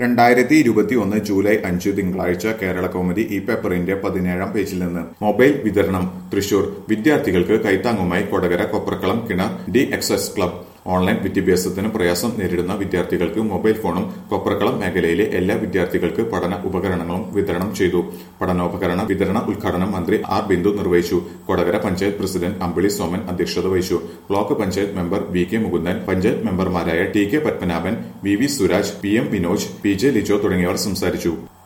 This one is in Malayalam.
രണ്ടായിരത്തി ഇരുപത്തി ഒന്ന് ജൂലൈ അഞ്ച് തിങ്കളാഴ്ച കേരള കൗമുദി ഈ പേപ്പറിന്റെ പതിനേഴാം പേജിൽ നിന്ന് മൊബൈൽ വിതരണം തൃശൂർ വിദ്യാർത്ഥികൾക്ക് കൈത്താങ്ങുമായി കൊടകര കൊപ്രക്കളം കിണർ ഡി എക്സസ് ക്ലബ് ഓൺലൈൻ വിദ്യാഭ്യാസത്തിന് പ്രയാസം നേരിടുന്ന വിദ്യാർത്ഥികൾക്ക് മൊബൈൽ ഫോണും കൊപ്രക്കളം മേഖലയിലെ എല്ലാ വിദ്യാർത്ഥികൾക്ക് പഠന ഉപകരണങ്ങളും വിതരണം ചെയ്തു പഠനോപകരണ വിതരണ ഉദ്ഘാടനം മന്ത്രി ആർ ബിന്ദു നിർവഹിച്ചു കൊടകര പഞ്ചായത്ത് പ്രസിഡന്റ് അമ്പിളി സോമൻ അധ്യക്ഷത വഹിച്ചു block panchayat member V K Mukundan panchayat മെമ്പർമാരായ T K Padmanabhan V V Suraj P M Vinoj P J Lijo തുടങ്ങിയവർ സംസാരിച്ചു